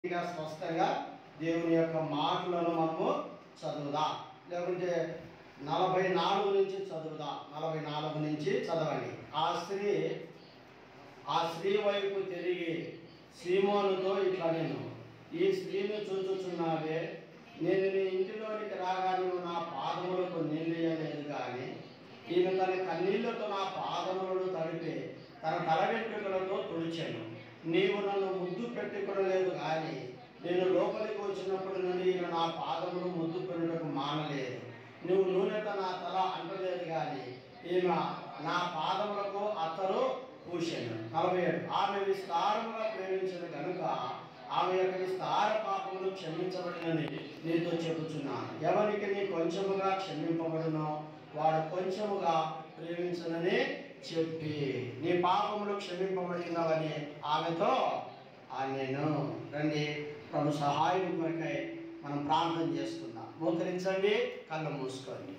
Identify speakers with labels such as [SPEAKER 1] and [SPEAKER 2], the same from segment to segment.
[SPEAKER 1] ఇంకా స్పష్టంగా దేవుని యొక్క మాటలను మనము చదువుదాం లేకుంటే నలభై నాలుగు నుంచి చదువుదాం నలభై నాలుగు నుంచి చదవండి ఆ స్త్రీ ఆ స్త్రీ వైపు తిరిగి సీమోనుతో ఇట్లా నేను ఈ స్త్రీని చూచుచున్నావే నేను నీ ఇంటిలోనికి రాగా నువ్వు నా పాదములకు నీళ్ళేయలేదు కానీ ఈమె తన కన్నీళ్లతో నా పాదములను తడిపి తన తల వెంట్రుకలతో తుడిచాను నీవు నన్ను ముద్దు పెట్టుకోలేదు కానీ నేను లోపలికి వచ్చినప్పటి నుండి ఈమె నా పాదములు ముద్దు పెట్టుటకు మానలేదు నువ్వు నూనెతో నా తల అంటలేదు కానీ ఈమె నా పాదములకు అత్తరు పూశాను నలభై ఏడు ఆమె విస్తారముగా ప్రేమించిన కనుక ఆమె యొక్క విస్తార పాపములు క్షమించబడినని నీతో చెబుతున్నాను ఎవరికి నీ కొంచెముగా క్షమింపబడునో వాడు కొంచెముగా ప్రేమించనని చెప్పి నీ పాపములు క్షమింపబడినవని ఆమెతో ఆ నేను రండి ప్రభు సహాయం కొరకై మనం ప్రార్థన చేసుకుందాం మోకరించండి కళ్ళు మూసుకోండి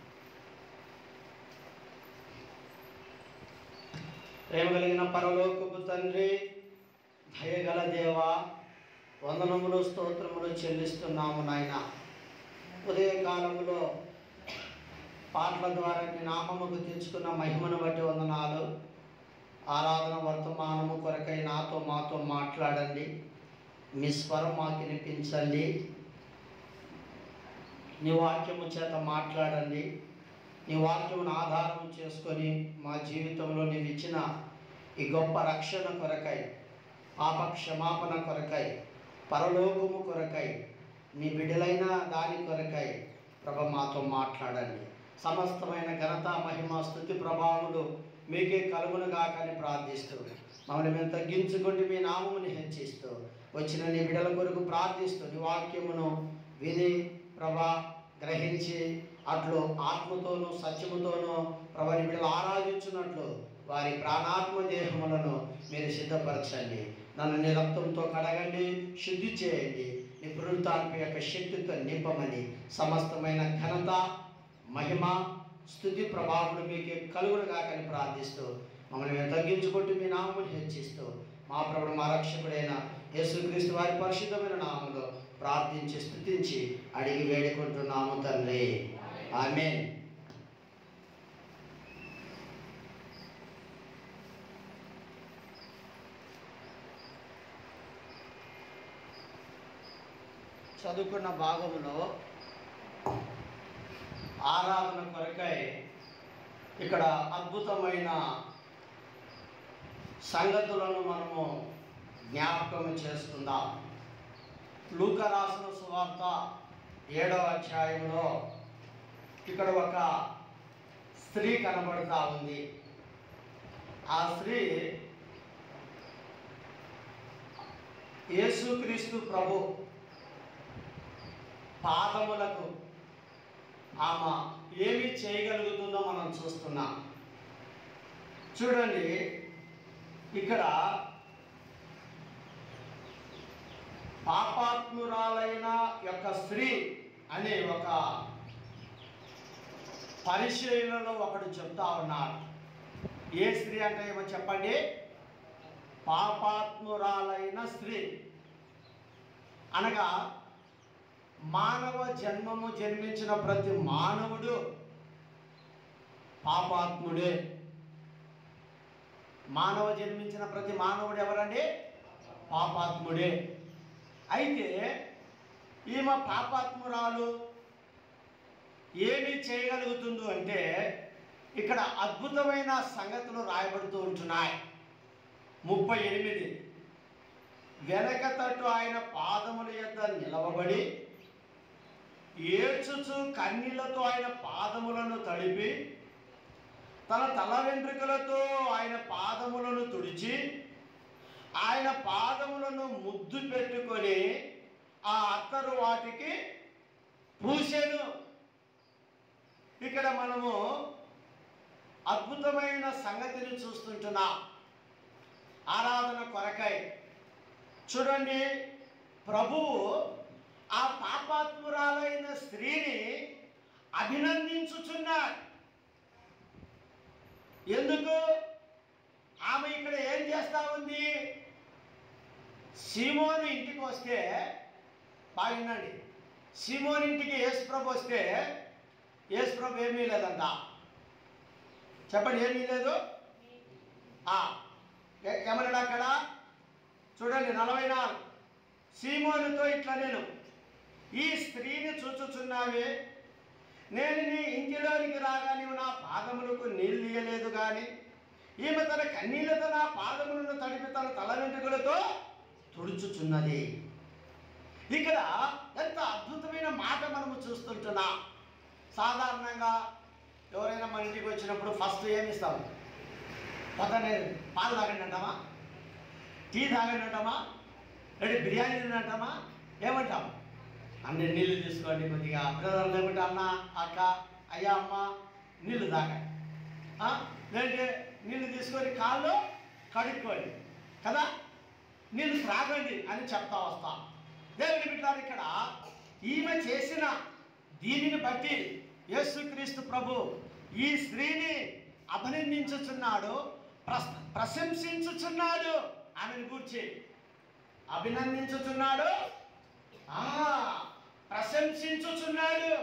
[SPEAKER 1] ప్రేమ కలిగిన పరలోకపు తండ్రి దయగల దేవ వందనములు స్తోత్రములు చెల్లిస్తున్నాము నాయన ఉదయకాలములో పాటల ద్వారా నీ నామముకు తెచ్చుకున్న మహిమను బట్టి వందనాలు ఆరాధన వర్తమానము కొరకై నాతో మాతో మాట్లాడండి మీ స్వరం మాకు వినిపించండి నీ వాక్యము చేత మాట్లాడండి నీ వాక్యమును ఆధారం చేసుకొని మా జీవితంలో నీవు ఇచ్చిన ఈ గొప్ప రక్షణ కొరకై పాప క్షమాపణ కొరకై పరలోకము కొరకై నీ బిడ్డలైన దాని కొరకై ప్రభ మాతో మాట్లాడండి సమస్తమైన ఘనత మహిమ స్థుతి ప్రభావములు మీకే కలుగునుగా కానీ ప్రార్థిస్తూ మమ్మల్ని మేము తగ్గించుకుంటూ మీ నామముని హెచ్చిస్తూ వచ్చిన నీ బిడ్డల కొరకు ప్రార్థిస్తూ నీ వాక్యమును విని ప్రభా గ్రహించి అట్లు ఆత్మతోనూ సత్యముతోనూ ప్రభని బిడ్డలు ఆరాధించున్నట్లు వారి ప్రాణాత్మ దేహములను మీరు సిద్ధపరచండి నన్ను నీ రక్తంతో కడగండి శుద్ధి చేయండి నీ పునరుత్థానపు యొక్క శక్తితో నింపమని సమస్తమైన ఘనత మహిమ స్థుతి ప్రభావం మీకే కలుగును కాకని ప్రార్థిస్తూ మమ్మల్ని మేము తగ్గించుకుంటూ మీ నామముని హెచ్చిస్తూ మా ప్రభుడు మా రక్షకుడైన యేసుక్రీస్తు వారి పరిశుద్ధమైన నామంలో ప్రార్థించి స్థుతించి అడిగి వేడుకుంటున్నాము తండ్రి ఆమె చదువుకున్న భాగంలో ఆరాధన కొరకై ఇక్కడ అద్భుతమైన సంగతులను మనము జ్ఞాపకం చేసుకుందాం లూక రాసిన సువార్త ఏడవ అధ్యాయంలో ఇక్కడ ఒక స్త్రీ కనబడుతూ ఉంది ఆ స్త్రీ యేసుక్రీస్తు ప్రభు పాదములకు ఆమె ఏమి చేయగలుగుతుందో మనం చూస్తున్నాం చూడండి ఇక్కడ పాపాత్మురాలైన యొక్క స్త్రీ అనే ఒక పరిశీలనలో ఒకడు చెప్తా ఉన్నాడు ఏ స్త్రీ అంటే ఏమో చెప్పండి పాపాత్మురాలైన స్త్రీ అనగా మానవ జన్మము జన్మించిన ప్రతి మానవుడు పాపాత్ముడే మానవ జన్మించిన ప్రతి మానవుడు ఎవరండి పాపాత్ముడే అయితే ఈమె పాపాత్మురాలు ఏమి చేయగలుగుతుందో అంటే ఇక్కడ అద్భుతమైన సంగతులు రాయబడుతూ ఉంటున్నాయి ముప్పై ఎనిమిది వెనక తట్టు ఆయన పాదముల యొద్ద నిలవబడి ఏడ్చుచు కన్నీళ్లతో ఆయన పాదములను తడిపి తన తల వెంట్రుకలతో ఆయన పాదములను తుడిచి ఆయన పాదములను ముద్దు పెట్టుకొని ఆ అత్తరు వాటికి పూసెను ఇక్కడ మనము అద్భుతమైన సంగతిని చూస్తుంటున్నాం ఆరాధన కొరకై చూడండి ప్రభువు ఆ పాపాత్మురాలైన స్త్రీని అభినందించుచున్నాడు ఎందుకు ఆమె ఇక్కడ ఏం చేస్తా ఉంది సీమోను ఇంటికి వస్తే బాగా వినండి సీమోన్ ఇంటికి యేసుప్రభు వస్తే యేసుప్రభు ఏమీ లేదంట చెప్పండి ఏమీ లేదు ఆ, ఏ- ఏమన్నాడు అక్కడ చూడండి నలభై నాలుగు సీమోనుతో ఇట్లా నేను ఈ స్త్రీని చూచుచున్నావే నేను నీ ఇంటిలోనికి రాగా నీవు నా పాదములకు నీళ్ళు ఇయ్యలేదు కానీ ఈమె తన కన్నీళ్లతో నా పాదములను తడిపి తన తల వెంట్రుకలతో తుడుచుచున్నది ఇక్కడ ఎంత అద్భుతమైన మాట మనము చూస్తుంటున్నాం సాధారణంగా ఎవరైనా మన ఇంటికి వచ్చినప్పుడు ఫస్ట్ ఏమి ఇస్తాం పొద్దున్నే పాలు తాగండి అంటామా టీ తాగండి అంటామా లేదా బిర్యానీ తినంటామా ఏమంటాం అన్ని నీళ్ళు తీసుకోండి కొద్దిగా బ్రదర్ లేకుంటే అన్న అక్క అయ్యా అమ్మ నీళ్ళు తాగండి ఆ? లేదంటే నీళ్ళు తీసుకొని కాళ్ళు కడుక్కోండి కదా నీళ్ళు త్రాగండి అని చెప్తా వస్తాం దేవుని బిడ్డారు ఇక్కడ ఈమె చేసిన దీనిని బట్టి యేసుక్రీస్తు ప్రభు ఈ స్త్రీని అభినందించుచున్నాడు ప్రస్- ప్రశంసించుచున్నాడు ఆమెను గూర్చి అభినందించుచున్నాడు ఆ, ప్రశంసించుచున్నాడు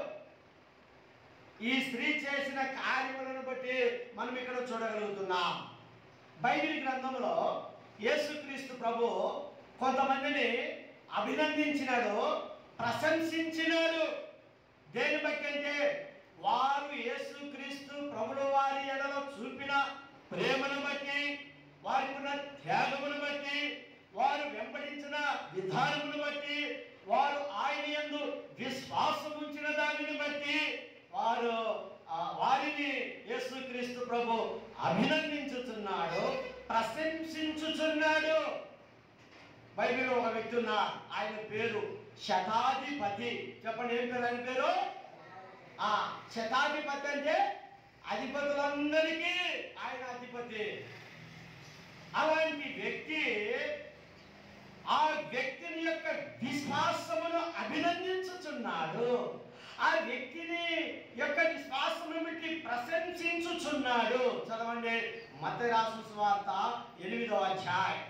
[SPEAKER 1] ఈ స్త్రీ చేసిన కార్యములను బట్టి మనం ఇక్కడ చూడగలుగుతున్నాం బైబిల్ గ్రంథంలో యేసుక్రీస్తు ప్రభు కొంతమందిని అభినందించినాడు ప్రశంసించినాడు దేని బట్టి అంటే వారు యేసుక్రీస్తు ప్రభుల వారి ఎడలో చూపిన ప్రేమను బట్టి వారికి ఉన్న త్యాగమును బట్టి వారు వెంబడించిన విధానమును బట్టి వారు ఆయన యందు విశ్వాసం ఉంచిన దానిని బట్టి వారు ఆ, వారిని యేసుక్రీస్తు ప్రభు అభినందించుచున్నాడు ప్రశంసించుచున్నాడు బైబిల్ ఒక వ్యక్తి ఉన్నారు ఆయన పేరు శతాధిపతి చెప్పండి ఏం పేరు ఆయన పేరు ఆ శతాధిపతి అంటే అధిపతులందరికీ ఆయన అధిపతి అలాంటి వ్యక్తి ఆ వ్యక్తిని యొక్క విశ్వాసమును అభినందించుచున్నాడు ఆ వ్యక్తిని యొక్క విశ్వాసమును బట్టి ప్రశంసించుచున్నాడు చదవండి మత రాసు స్వార్త ఎనిమిదో అధ్యాయం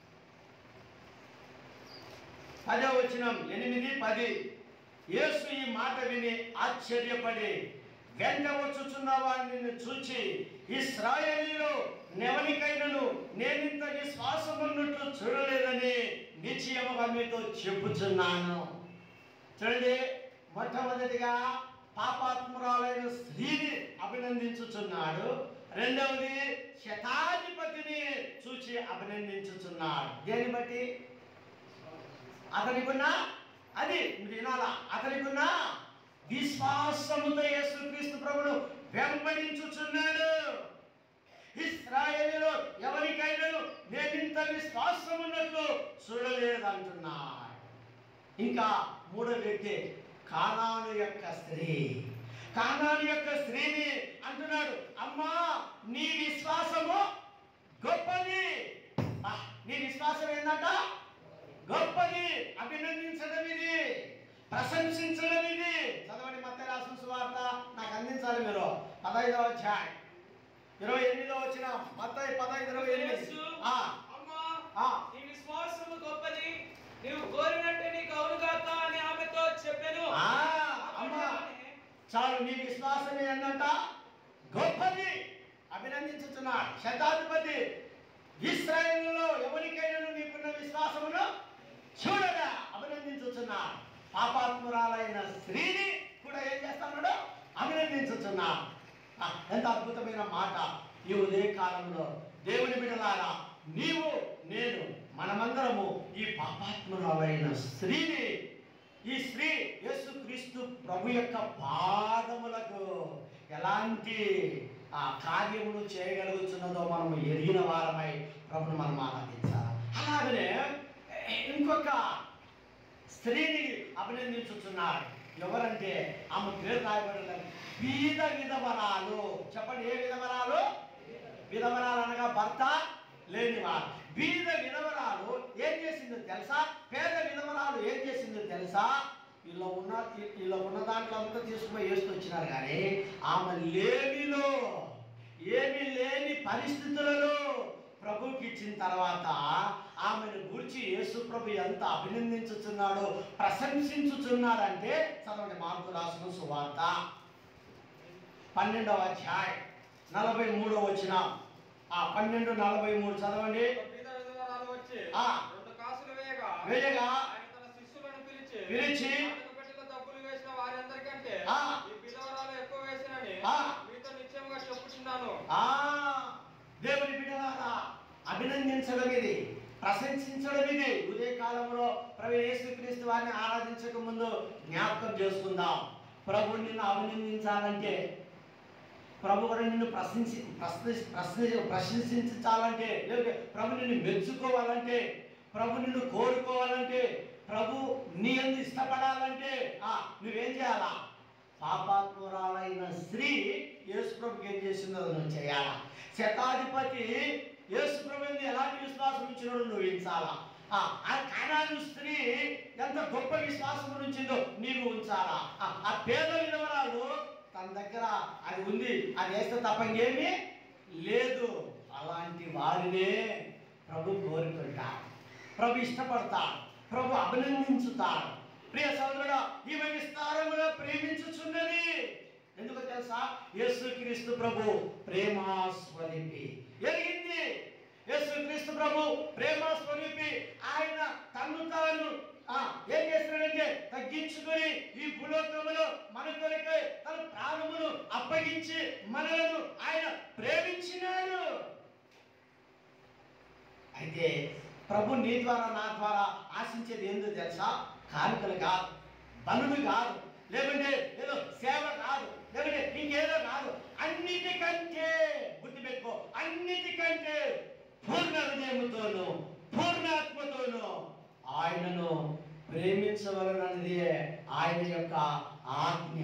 [SPEAKER 1] పదో వచనం ఎనిమిది పది యేసు ఈ మాట విని ఆశ్చర్యపడి వెంట వచ్చుచున్న వాడిని చూచి ఇస్రాయేలీలో నెవనికైనను నేనింత విశ్వాసమున్నట్లు చూడలేదని నిశ్చయముగా మీతో చెప్పుచున్నాను చూడండి మొట్టమొదటిగా పాపాత్మురాలైన స్త్రీని అభినందించుచున్నాడు రెండవది శతాధిపతిని చూచి అభినందించుచున్నాడు దేని బట్టి అతనికున్న అది మీరు వినాలా అతనికున్న విశ్వాసముతో యేసుక్రీస్తు ప్రభును వెంబడించుచున్నాడు ఇస్రాయేలులో ఎవరికైనాను నేనింత విశ్వాసం ఉన్నట్లు చూడలేదంటున్నాడు ఇంకా మూడో వ్యక్తి కానాను యొక్క స్త్రీ కానాను యొక్క స్త్రీని అంటున్నాడు అమ్మా నీ విశ్వాసము గొప్పది ఆ, నీ విశ్వాసం ఏంటంట గొప్పది అభినందించడం ఇది ప్రశంసించడం ఇది చదవండి మత్త రాసిన సువార్త నాకు అందించాలి మీరు పదహైదవ అధ్యాయం ఇరవై ఎనిమిదో వచ్చిన మత్తయి పదహైదు ఇరవై ఎనిమిది
[SPEAKER 2] యేసు,
[SPEAKER 1] ఆ,
[SPEAKER 2] అమ్మా
[SPEAKER 1] ఆ.
[SPEAKER 2] నీ విశ్వాసము గొప్పది నీవు కోరినట్టే నీకు అవునుగాక అని ఆమెతో చెప్పాను
[SPEAKER 1] ఆ, అమ్మా చాలు నీ విశ్వాసం ఏంటంట గొప్పది అభినందించుతున్నాడు శతాధిపతి ఇస్రాయేలులో ఎవరికైనా నీకున్న విశ్వాసమును చూడగా అభినందించుచున్నాడు పాపాత్మురాలైన స్త్రీని కూడా ఏం చేస్తున్నాడు అభినందించుచున్నాడు ఆ, ఎంత అద్భుతమైన మాట ఈ ఉదయ కాలంలో దేవుని బిడలారా నీవు నేను మనమందరము ఈ పాపాత్మురాలైన స్త్రీని ఈ స్త్రీ యేసుక్రీస్తు ప్రభు యొక్క పాదములకు ఎలాంటి ఆ కార్యములు చేయగలుగుతున్నదో మనము ఎరిగిన వారమై ప్రభుని మనం ఆరాధించాలి అలాగనే ఇంకొక స్త్రీని అభినందించుతున్నాడు ఎవరంటే ఆమె పేరు రాయబడిన బీద విధవరాలు చెప్పండి ఏ విధవరాలు విధవరాలు అనగా భర్త లేనివారు బీద విధవరాలు ఏం చేసిందో తెలుసా పేద విధవరాలు ఏం చేసిందో తెలుసా ఇలా ఉన్న ఇలా ఉన్న దాంట్లో అంతా తీసుకుపోయి వేస్తూ వచ్చినారు కానీ ఆమె లేమిలో ఏమి లేని పరిస్థితులలో ప్రభువుకి ఇచ్చిన తర్వాత ఆమెను గురించి యేసు ప్రభు ఎంత అభినందించుచున్నాడో ప్రశంసించుచున్నాడంటే చదవండి మార్పు రాసిన సువార్త పన్నెండవ అధ్యాయం నలభై మూడవ వచ్చిన ఆ పన్నెండు నలభై మూడు చదవండి
[SPEAKER 3] ఒక బీద విధవరాలు వచ్చి
[SPEAKER 1] ఆ.
[SPEAKER 3] రెండు కాసులు వేయగా
[SPEAKER 1] వేయగా
[SPEAKER 3] ఆయన తన శిష్యులను పిలిచి
[SPEAKER 1] పిలిచి
[SPEAKER 3] నాలుగు పెట్టెలో డబ్బులు వేసిన వారందరికంటే
[SPEAKER 1] ఆ.
[SPEAKER 3] ఈ విధవరాలు ఎక్కువ వేసినని
[SPEAKER 1] ఆ.
[SPEAKER 3] మీతో నిశ్చయంగా చెప్పుచున్నాను
[SPEAKER 1] ఆ దేవుని బిడ్డలారా అభినందించడం ఇది ప్రశంసించడం ఇది ఉదయ కాలంలో ప్రభు యేసుక్రీస్తు వారిని ఆరాధించక ముందు జ్ఞాపకం చేసుకుందాం ప్రభు నిన్ను అభినందించాలంటే ప్రభు కూడా నిన్ను ప్రశంసి ప్రశ్న ప్రశ్న ప్రశంసించాలంటే లేకపోతే ప్రభు నిన్ను మెచ్చుకోవాలంటే ప్రభు నిన్ను కోరుకోవాలంటే ప్రభు నీ ఎందు ఇష్టపడాలంటే ఆ నువ్వేం చేయాలా పాపాత్మురాలైన స్త్రీ యేసు ప్రభుకి ఏం చేసిందో అది నువ్వు చేయాలా శతాధిపతి యేసు ప్రభు ఎందు ఎలాంటి విశ్వాసం ఇచ్చినాడో నువ్వు ఉంచాలా ఆ ఆ కానాను స్త్రీ ఎంత గొప్ప విశ్వాసం ఉంచిందో నీవు ఉంచాలా ఆ, ఆ పేద విధవరాలు తన దగ్గర అది ఉంది అది వేస్తే తప్ప ఇంకేమీ లేదు అలాంటి వారినే ప్రభు కోరుకుంటాడు ప్రభు ఇష్టపడతాడు ప్రభు అభినందించుతాడు ప్రియ సోదరుడు ఈమె విస్తారముగా ప్రేమించుచున్నది ఎందుకు తెలుసా యేసుక్రీస్తు ప్రభు ప్రేమా స్వరూపి ఎరిగింది యేసుక్రీస్తు ప్రభు ప్రేమ స్వరూపి ఆయన తన్ను తాను ఆ, ఏం చేస్తున్నాడంటే తగ్గించుకొని ఈ భూలోకములో మన కొరకై తన ప్రాణమును అప్పగించి మనలను ఆయన ప్రేమించినాడు అయితే ప్రభు నీ ద్వారా నా ద్వారా ఆశించేది ఏందో తెలుసా కానుకలు కాదు బనులు కాదు లేకుంటే ఏదో సేవ కాదు లేకుంటే ఇంకేదో కాదు అన్నిటికంటే గుర్తుపెట్టుకో అన్నిటికంటే పూర్ణ హృదయముతోను పూర్ణాత్మతోను ఆయనను ప్రేమించవలనది ఆయన యొక్క ఆజ్ఞ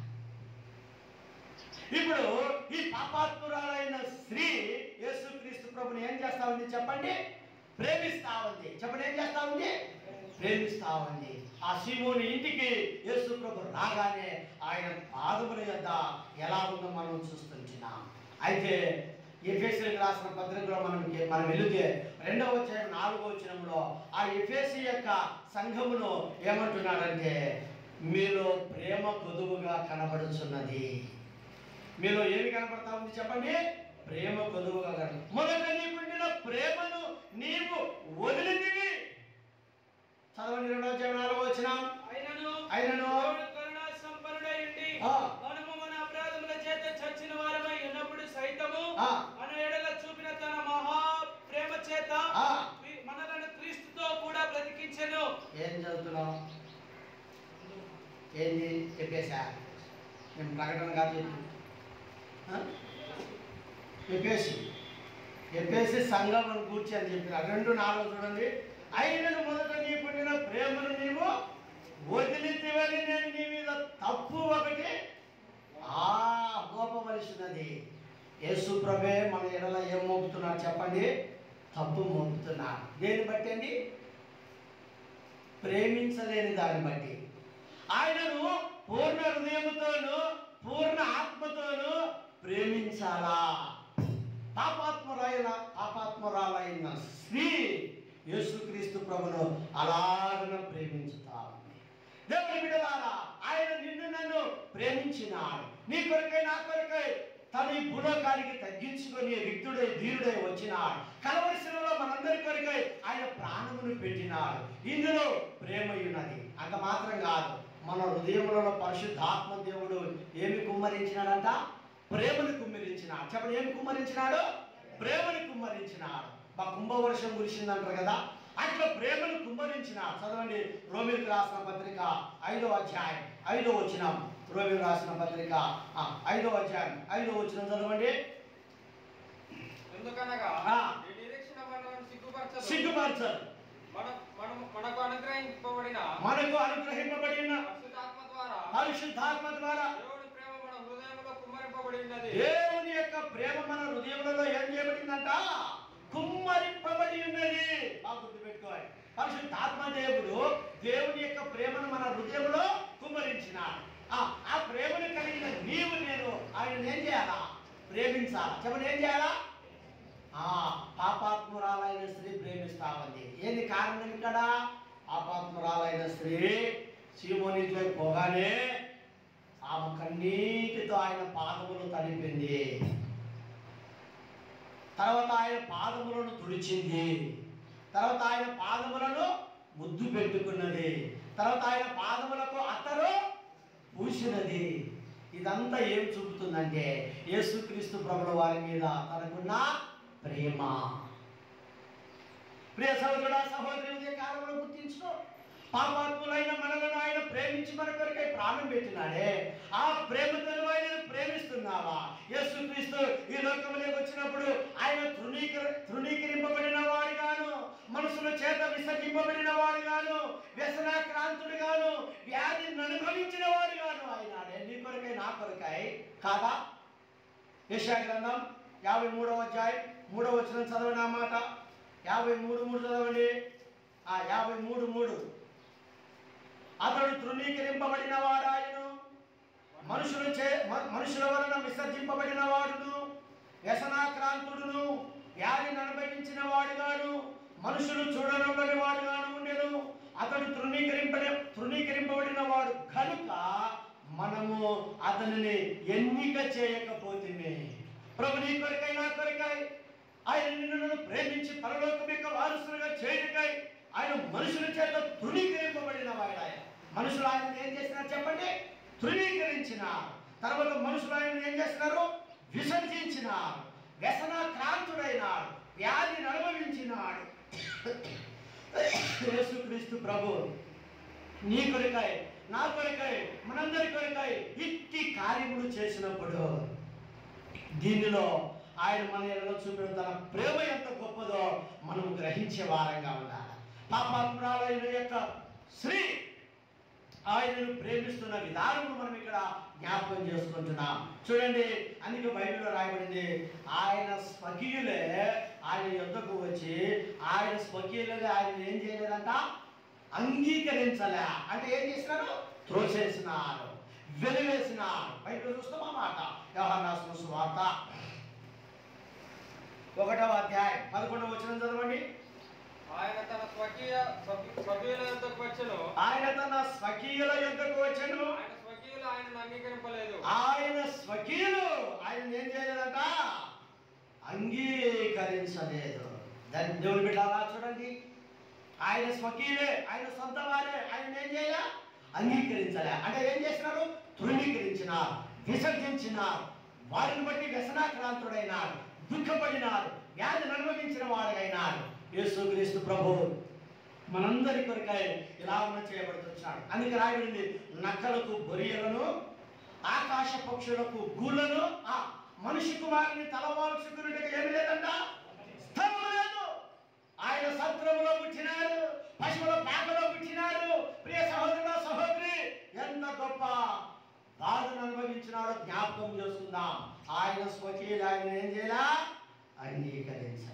[SPEAKER 1] ఇప్పుడు ఈ పాపాత్మురాలైన స్త్రీ యేసుక్రీస్తు ప్రభుని ఏం చేస్తా ఉంది చెప్పండి ప్రేమిస్తా ఉంది చెప్పండి ఏం చేస్తా ఉంది ప్రేమిస్తా ఉంది ఆ శివుని ఇంటికి యేసు ప్రభు రాగానే ఆయన పాదముల యొద్ద ఎలా ఉందో మనం చూస్తుంటున్నాం అయితే ఎఫ్ఎస్సీకి రాసిన పత్రికలో మనం మనం వెళితే రెండవ వచ్చిన నాలుగవ వచనంలో ఆ ఎఫ్ఎస్సి యొక్క సంఘమును ఏమంటున్నాడంటే మీలో ప్రేమ కొదువుగా కనబడుచున్నది మీలో ఏమి కనపడతా ఉంది చెప్పండి ప్రేమ కొదువుగా కనబడు మొదట నీకుండిన ప్రేమను నీవు వదిలితివి చదవండి రెండవ అధ్యాయం నాలుగో వచ్చిన
[SPEAKER 2] అయినను
[SPEAKER 1] అయినను
[SPEAKER 2] దేవుడు కరుణా సంపన్నుడై ఉండి
[SPEAKER 1] ఆ.
[SPEAKER 2] మనము మన అపరాధముల చేత చచ్చిన వారమై ఉన్నప్పుడు సైతము
[SPEAKER 1] ఆ.
[SPEAKER 2] మన ఎడల చూపిన తన మహా ప్రేమ చేత
[SPEAKER 1] ఆ.
[SPEAKER 2] క్రీ- మనలను క్రీస్తుతో కూడా బ్రతికించెను
[SPEAKER 1] ఏం చదువుతున్నావు ఏంది చెప్పేసా నేను ప్రకటన కాదు చెప్పు ఆ? చెప్పేసి చెప్పేసి సంఘం అని కూర్చి అని చెప్పిన రెండు నాలుగు చూడండి అయినను మొదట నీ పుట్టిన ప్రేమను నీవు వదిలితివని నేను నీ మీద తప్పు ఒకటి ఆ మోపవలసినది యేసు ప్రభే మన ఎడల ఏం మోపుతున్నారు చెప్పండి తప్పు మోపుతున్నారు దేన్ని బట్టి అండి ప్రేమించలేని దాన్ని బట్టి ఆయనను పూర్ణ హృదయముతోను పూర్ణ ఆత్మతోను ప్రేమించాలా పాపాత్మరాయన పాపాత్మరాలైన స్త్రీ యేసుక్రీస్తు ప్రభును అలాగన ప్రేమించుతా ఉంది. దేవుని బిడ్డలారా ఆయన నిన్ను నన్ను ప్రేమించినాడు నీ కొరకై నా కొరకై తన ఈ భూలోకానికి తగ్గించుకొని రిక్తుడై ధీరుడై వచ్చినాడు కలవరిశిలో మనందరి కొరకై ఆయన ప్రాణమును పెట్టినాడు ఇందులో ప్రేమ ఉన్నది అంత మాత్రం కాదు మన హృదయములలో పరిశుద్ధాత్మ దేవుడు ఏమి కుమ్మరించినాడంట ప్రేమను కుమ్మరించినాడు చెప్పండి ఏమి కుమ్మరించినాడు ప్రేమను కుమ్మరించినాడు మా కుంభవర్షం కురిసిందంటారు కదా అట్లా ప్రేమను కుమ్మరించినాడు చదవండి రోమిలకు రాసిన పత్రిక ఐదో అధ్యాయం ఐదో వచనం రోమిలకు రాసిన పత్రిక ఆ, ఐదో అధ్యాయం ఐదో వచనం చదవండి
[SPEAKER 3] ఎందుకనగా
[SPEAKER 1] ఆ.
[SPEAKER 3] ఈ నిరీక్షణ మనలను సిగ్గుపరచదు
[SPEAKER 1] సిగ్గుపరచరు
[SPEAKER 3] మన మనం మనకు అనుగ్రహింపబడిన
[SPEAKER 1] మనకు అనుగ్రహింపబడిన
[SPEAKER 3] పరిశుద్ధాత్మ ద్వారా
[SPEAKER 1] పరిశుద్ధాత్మ ద్వారా
[SPEAKER 3] దేవుని ప్రేమ మన హృదయంలో కుమ్మరింపబడి ఉన్నది
[SPEAKER 1] దేవుని యొక్క ప్రేమ మన హృదయములలో ఏం చేయబడిందంట కుమ్మరింపబడి ఉన్నది బాగా గుర్తుపెట్టుకోవాలి పరిశుద్ధాత్మ దేవుడు దేవుని యొక్క ప్రేమను మన హృదయంలో కుమ్మరించినాడు ఆ ఆ ప్రేమను కలిగిన నీవు నేను ఆయన ఏం చేయాలా ప్రేమించాలా చెప్పండి ఏం చేయాలా ఆ పాపాత్మురాలైన స్త్రీ ప్రేమిస్తా ఉంది ఏంది కారణం ఇక్కడ పాపాత్మురాలైన స్త్రీ సీమోనింట్లోకి పోగానే ఆమె కన్నీటితో ఆయన పాదములు తడిపింది తర్వాత ఆయన పాదములను తుడిచింది తర్వాత ఆయన పాదములను ముద్దు పెట్టుకున్నది తర్వాత ఆయన పాదములకు అత్తరు పూసినది ఇదంతా ఏం చూపుతుందంటే యేసుక్రీస్తు ప్రభుల వారి మీద తనకున్న ప్రేమ ప్రియ సహోదరుడా సహోదరి ఉదయ కాలంలో గుర్తించుకో పాపాత్ములైన మనలను ఆయన ప్రేమించి మన కొరకై ప్రాణం పెట్టినాడే ఆ ప్రేమతో ఆయన ప్రేమిస్తున్నావా యేసుక్రీస్తు ఈ లోకంలోకి వచ్చినప్పుడు ఆయన తృణీకర తృణీకరింపబడిన వాడుగాను మనుషుల చేత విసర్జింపబడిన వాడుగాను వ్యసనాక్రాంతుడుగాను వ్యాధిని అనుభవించిన వాడుగాను ఆయన నీ కొరకై నా కొరకై కాదా యశా గ్రంథం యాభై మూడవ అధ్యాయం మూడవ వచ్చిన చదవని ఆ మాట యాభై మూడు మూడు చదవండి ఆ యాభై మూడు మూడు అతడు తృణీకరింపబడిన వాడాయను మనుషుల చే మ- మనుషుల వలన విసర్జింపబడిన వాడును వ్యసనాక్రాంతుడును వ్యాధిని అనుభవించిన వాడుగాను మనుషులు చూడనొల్లని వాడుగాను ఉండెను అతడు తృణీకరింపడే తృణీకరింపబడిన వాడు కనుక మనము అతనిని ఎన్నిక చేయకపోతే ప్రభు నీ కొరకై నా కొరకై ఆయన నిన్ను నన్ను ప్రేమించి పరలోకం యొక్క వారసులుగా చేయకై ఆయన మనుషుల చేత తృణీకరింపబడిన వాడు ఆయన మనుషులు ఆయన ఏం చేసినారు చెప్పండి తృణీకరించిన తర్వాత మనుషులు ఆయన ఏం చేస్తున్నారు విసర్జించినారు వ్యసనాక్రాంతుడైనాడు వ్యాధిని అనుభవించినాడు యేసుక్రీస్తు ప్రభు నీ కొరకై నా కొరకై మనందరి కొరకై ఇట్టి కార్యములు చేసినప్పుడు దీనిలో ఆయన మన ఎడలో చూపిన తన ప్రేమ ఎంత గొప్పదో మనం గ్రహించే వారంగా ఉండాలి పాపాత్మురాలైన యొక్క శ్రీ ఆయనను ప్రేమిస్తున్న విధానము మనం ఇక్కడ జ్ఞాపకం చేసుకుంటున్నాం చూడండి అందుకే బైబిల్లో రాయబడింది ఆయన స్వకీయులే ఆయన యుద్ధకు వచ్చి ఆయన స్వకీయులుగా ఆయన ఏం చేయలేదంట అంగీకరించలే అంటే ఏం చేసినారు త్రోసేసినారు వెలివేసినారు బయట చూస్తాం ఆ మాట వ్యవహారాసిన సువార్త ఒకటవ అధ్యాయం పదకొండవ వచనం చదవండి
[SPEAKER 3] ఆయన తన స్వకీయ స్వకీ- స్వకీయుల యొద్దకు వచ్చెను
[SPEAKER 1] ఆయన తన స్వకీయుల యుద్ధకు వచ్చెను
[SPEAKER 3] ఆయన స్వకీయులు ఆయనను అంగీకరింపలేదు
[SPEAKER 1] ఆయన స్వకీయులు ఆయన ఏం చేయలేదంట అంగీకరించలేదు దాన్ని దేవుని బిడ్డారా చూడండి ఆయన స్వకీయులే ఆయన సొంత వారే ఆయన ఏం చేయాల అంగీకరించలే అంటే ఏం చేసినారు తృణీకరించినారు విసర్జించినారు వారిని బట్టి వ్యసనాక్రాంతుడైనాడు దుఃఖపడినారు వ్యాధిని అనుభవించిన వాడైనాడు యేసుక్రీస్తు ప్రభు మనందరి కొరకై ఇలా ఉన్న చేయబడుతున్నాడు అందుకే రాయబడింది నక్కలకు బొరియలను ఆకాశ పక్షులకు గూళ్ళను ఆ మనిషి కుమారుని తలవాల్చుకున్నట్టుగా ఏమి లేదంట స్థలం లేదు ఆయన సత్రములో పుట్టినాడు పశువుల పాకలో పుట్టినాడు ప్రియ సహోదరుల సహోదరి ఎంత గొప్ప బాధను అనుభవించినాడో జ్ఞాపకం చేసుకుందాం ఆయన స్వకీయులు ఆయన ఏం చేయాలా అంగీకరించాలి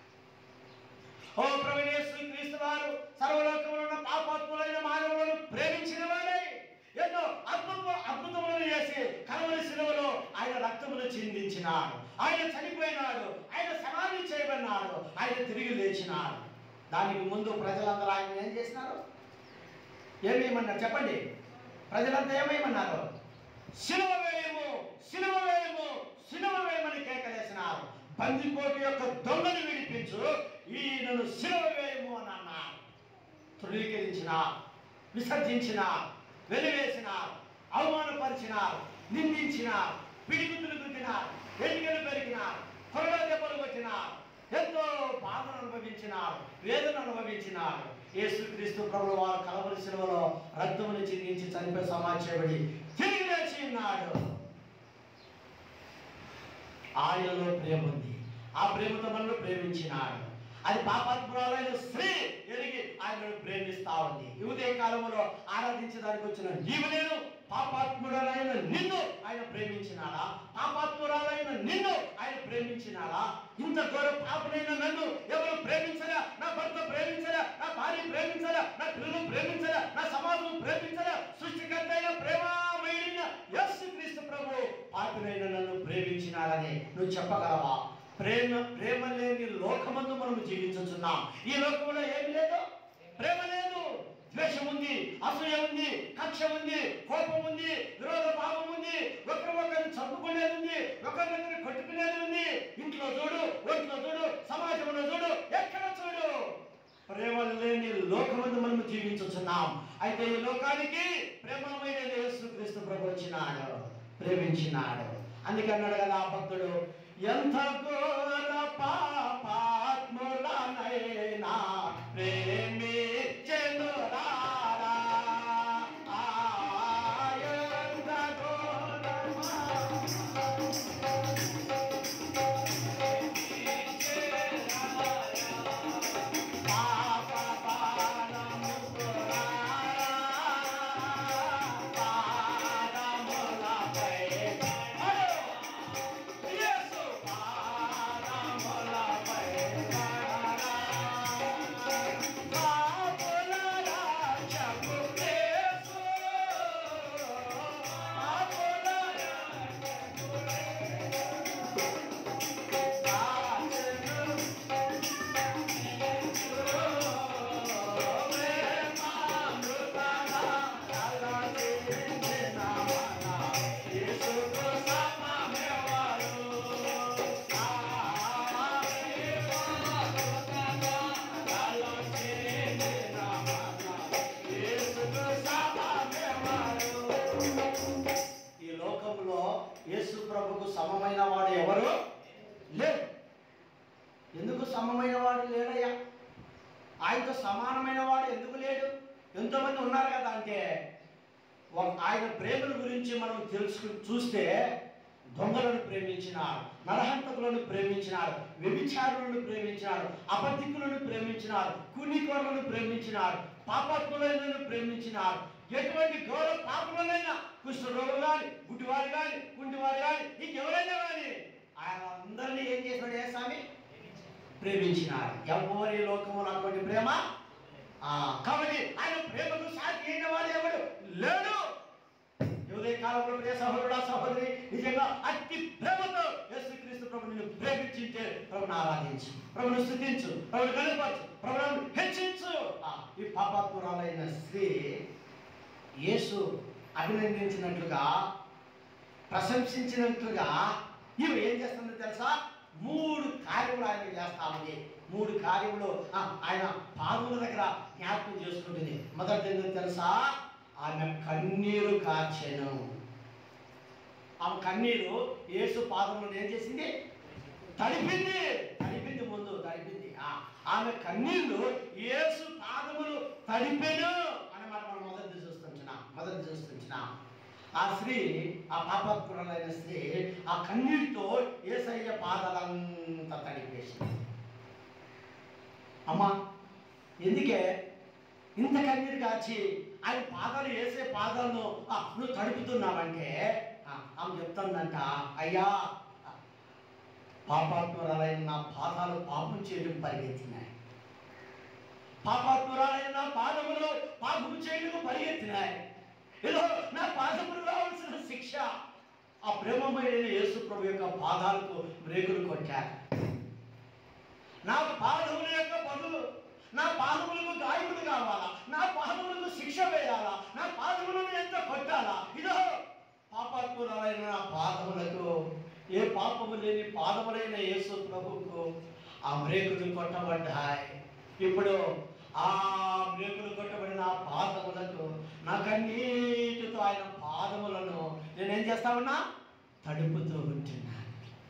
[SPEAKER 1] ఓ ప్రవీణేశ్వరి క్రీస్తు వారు సర్వలోకంలో ఉన్న పాపాత్ములైన మానవులను ప్రేమించిన వాడే ఎన్నో అద్భుత అద్భుతములను చేసి కలవరి శిలువలో ఆయన రక్తమును చిందించినాడు ఆయన చనిపోయినాడు ఆయన సమాధి చేయబడినాడు ఆయన తిరిగి లేచినాడు దానికి ముందు ప్రజలందరూ ఆయన ఏం చేసినారు ఏమేమన్నారు చెప్పండి ప్రజలంతా ఏమేమన్నారు సిలువ వేయము సిలువ వేయము సిలువ వేయమని కేకలేసినారు బందిపోటు యొక్క దొంగను విడిపించు ఈయనను సిలువ వేయము అని అన్నారు తృణీకరించినారు విసర్జించినారు వెలివేసినారు అవమానపరిచినారు నిందించినారు పిడిగుతులు గుద్దినారు ఎన్నికలు పెరిగినారు కొరగా దెబ్బలు కొట్టినారు ఎంతో బాధను అనుభవించినారు వేదన అనుభవించినారు యేసుక్రీస్తు ప్రభుల వారు కలవరి శిలువలో రక్తమును చిందించి చనిపోయి సమాధి చేయబడి తిరిగి లేచి ఉన్నాడు ఆయనలో ప్రేమ ఉంది ఆ ప్రేమతో మనల్ని ప్రేమించినాడు అది పాపాత్మురాలైన స్త్రీ ఎరిగి ఆయనను ప్రేమిస్తా ఉంది ఈ ఉదయ కాలంలో ఆరాధించడానికి వచ్చిన నీవు నేను పాపాత్ముడనైన నిన్ను ఆయన ప్రేమించినాడా పాపాత్మురాలైన నిన్ను ఆయన ప్రేమించినాడా ఇంత ఘోర పాపనైన నన్ను ఎవరు ప్రేమించరా నా భర్త ప్రేమించరా నా భార్య ప్రేమించరా నా పిల్లలు ప్రేమించరా నా సమాజం ప్రేమించరా సృష్టికర్త అయిన ప్రేమామయుడైన యేసు క్రీస్తు ప్రభు పాపినైన నన్ను ప్రేమించినాడని నువ్వు చెప్పగలవా ప్రేమ ప్రేమ లేని లోకమందు మనము జీవించుతున్నాం ఈ లోకంలో ఏమి లేదు ప్రేమ లేదు ద్వేషం ఉంది అసూయ ఉంది కక్ష ఉంది కోపం ఉంది విరోధ భావం ఉంది ఒకరి ఒకరిని చంపుకునేది ఉంది ఒకరినొకరు కొట్టుకునేది ఉంది ఇంట్లో చూడు ఒంట్లో చూడు సమాజంలో చూడు ఎక్కడ చూడు ప్రేమ లేని లోకమందు మనము జీవించుతున్నాం అయితే ఈ లోకానికి ప్రేమమైన యేసుక్రీస్తు ప్రభు వచ్చినాడు ప్రేమించినాడు అందుకన్నాడు కదా ఆ భక్తుడు ఎంత ఘోర పాపాత్ములనైనా ప్రేమించెనురారా. ఆ, ఎంత ఘోర పాప పాపము పురారా. పాదములపై అడు. యేసు పాదములపై పడరా. పాపుల రక్షకు యేసు. పాపుల రక్షకు యేసు. ఈ లోకంలో యేసు ప్రభుకు సమమైన వాడు ఎవరు లేరు ఎందుకు సమమైన వాడు లేడయ్యా ఆయనతో సమానమైన వాడు ఎందుకు లేడు ఎంతోమంది ఉన్నారు కదా అంటే ఒక- ఆయన ప్రేమల గురించి మనం తెలుసుకు చూస్తే దొంగలను ప్రేమించినాడు నరహంతకులను ప్రేమించినాడు వ్యభిచారులను ప్రేమించినాడు అబద్ధికులను ప్రేమించినాడు కునికోరులను ప్రేమించినాడు పాపాత్ములను ప్రేమించినాడు ఎటువంటి గౌరవ పాపములైనా కుష్ఠరోగులు కానీ గుడ్డివారు కానీ కుంటివారు కానీ ఇంకెవరైనా కానీ ఆయన అందరినీ ఏం చేసినాడు ఏ స్వామి ప్రేమించినాడు ఎవరి లోకములు అటువంటి ప్రేమ ఆ, కాబట్టి ఆయన ప్రేమకు సాటి అయిన వాడు ఎవడు లేడు ఉదయ కాలంలో ప్రియ సహోదరుడా సహోదరి నిజంగా అతి ప్రేమతో యేసుక్రీస్తు ప్రభు నిన్ను ప్రేమించింటే ప్రభుని ఆరాధించు ప్రభుని స్థుతించు ప్రభుని కనపరచు ప్రభుని హెచ్చించు ఆ, ఈ పాపాత్మురాలైన స్త్రీ యేసు అభినందించినట్లుగా ప్రశంసించినట్లుగా ఈమె ఏం చేస్తుందో తెలుసా మూడు కార్యములు ఆయన చేస్తా ఉంది మూడు కార్యములు ఆ, ఆయన పాదముల దగ్గర జ్ఞాపకం చేసుకుంటుంది మొదటి ఏంటో తెలుసా ఆమె కన్నీరు కార్చెను ఆమె కన్నీరు యేసు పాదములను ఏం చేసింది తడిపింది తడిపింది ముందు తడిపింది ఆ, ఆమె కన్నీళ్లు యేసు పాదములు తడిపెను అన్నమాట మనం మొదటి చూస్తుంటున్నాం మొదటి చూస్తుంటున్నాం ఆ స్త్రీ ఆ పాపాత్మురాలైన స్త్రీ ఆ కన్నీటితో ఏసయ్య పాదాలంతా తడిపేసింది అమ్మా ఎందుకే ఇంత కన్నీరు కాచి ఆయన పాదాలు వేసే పాదాలను ఆ, నువ్వు తడుపుతున్నావంటే ఆ, ఆమె చెప్తుందంట అయ్యా పాపాత్మురాలైన నా పాదాలు పాపం చేయడం పరిగెత్తినాయి పాపాత్మురాలైన నా పాదములు పాపం చేయడం పరిగెత్తినాయి ఏదో నా పాదములు రావాల్సిన శిక్ష ఆ ప్రేమమైన యేసు ప్రభు యొక్క పాదాలకు రేకులు కొట్టారు నా పాదముల యొక్క బదులు నా పాదములకు గాయములు కావాలా నా పాదములకు శిక్ష వేయాలా నా పాదములను ఎంత కొట్టాలా ఇదో పాపాత్మురాలైన నా పాదములకు ఏ పాపము లేని పాదములైన యేసు ప్రభువుకు ఆ బ్రేకులు కొట్టబడ్డాయి ఇప్పుడు ఆ బ్రేకులు కొట్టబడిన ఆ పాదములకు నా కన్నీటితో ఆయన పాదములను నేనేం చేస్తా ఉన్నా తడుపుతూ ఉంటున్నాను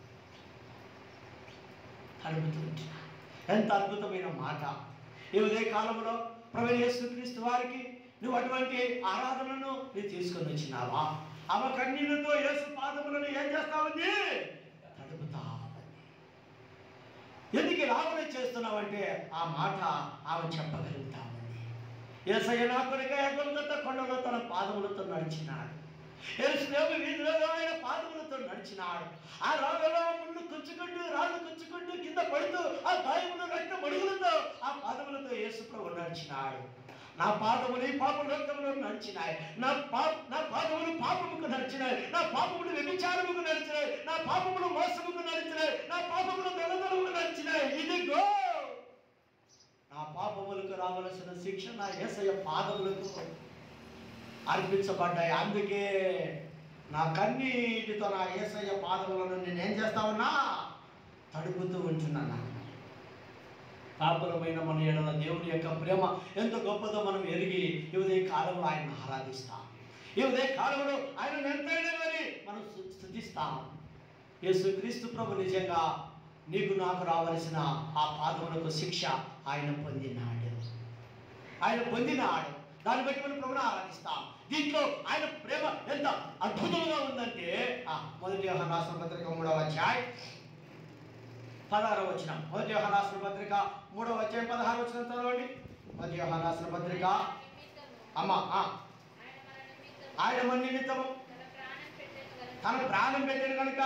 [SPEAKER 1] తడుపుతూ ఉంటున్నాను ఎంత అద్భుతమైన మాట ఈ ఉదయ కాలంలో ప్రభు యేసుక్రీస్తు వారికి నువ్వు అటువంటి ఆరాధనను నువ్వు తీసుకొని వచ్చినావా ఆమె కన్నీళ్ళతో యేసు పాదములను ఏం చేస్తా ఉంది తడుపుతా ఉంది ఎందుకు ఇలా ఆలోచన చేస్తున్నావంటే ఆ మాట ఆమె చెప్పగలుగుతా ఉంది ఏసయ్య నా కొరకై అగొంగత కొండలో తన పాదములతో నడిచినాడు ఎరుసలేము వీధిలో ఆయన పాదములతో నడిచినాడు ఆ రాళ్ళలో ముళ్ళు కుంచుకుంటూ రాళ్ళు కుంచుకుంటూ కింద పడుతూ ఆ గాయములు రక్త మడుగులతో ఆ పాదములతో యేసు ప్రభు నడిచినాడు నా పాదములు ఈ పాప లోకంలో నడిచి నడిచినాయి నా పాప నా పాపములు పాపముకు నడిచినాయి నా పాపములు వ్యభిచారముకు నడిచినాయి నా పాపములు మోసముకు నడిచినాయి నా పాపములు దొంగతనముకు నడిచినాయి ఇదిగో నా పాపములకు రావలసిన శిక్ష నా యేసయ్య పాదములకు అర్పించబడ్డాయి అందుకే నా కన్నీటితో నా యేసయ్య పాదములను నేనేం చేస్తా ఉన్నా తడుపుతూ ఉంటున్నాను పాపులమైన మన ఎడల దేవుని యొక్క ప్రేమ ఎంత గొప్పదో మనం ఎరిగి ఈ ఉదయ కాలంలో ఆయన ఆరాధిస్తాం ఈ ఉదయ కాలంలో ఆయన ఎంతైనా కానీ మనం స్తు- స్తుతిస్తాం యేసు క్రీస్తు ప్రభు నిజంగా నీకు నాకు రావలసిన ఆ పాదములకు శిక్ష ఆయన పొందినాడు ఆయన పొందినాడు దాన్ని బట్టి మనం ప్రభుని ఆరాధిస్తాం దీంట్లో ఆయన ప్రేమ ఎంత అద్భుతంగా ఉందంటే ఆ, మొదటి యోహాను రాసిన పత్రిక మూడవ అధ్యాయం పదహారు వచ్చిన మొదటి యోహాను రాసిన పత్రిక మూడవ అధ్యాయం పదహారు వచ్చిన చదవండి మొదటి యోహాను రాసిన పత్రిక అమ్మ ఆ, ఆయన మన నిమిత్తము తన ప్రాణం పెట్టాడు కనుక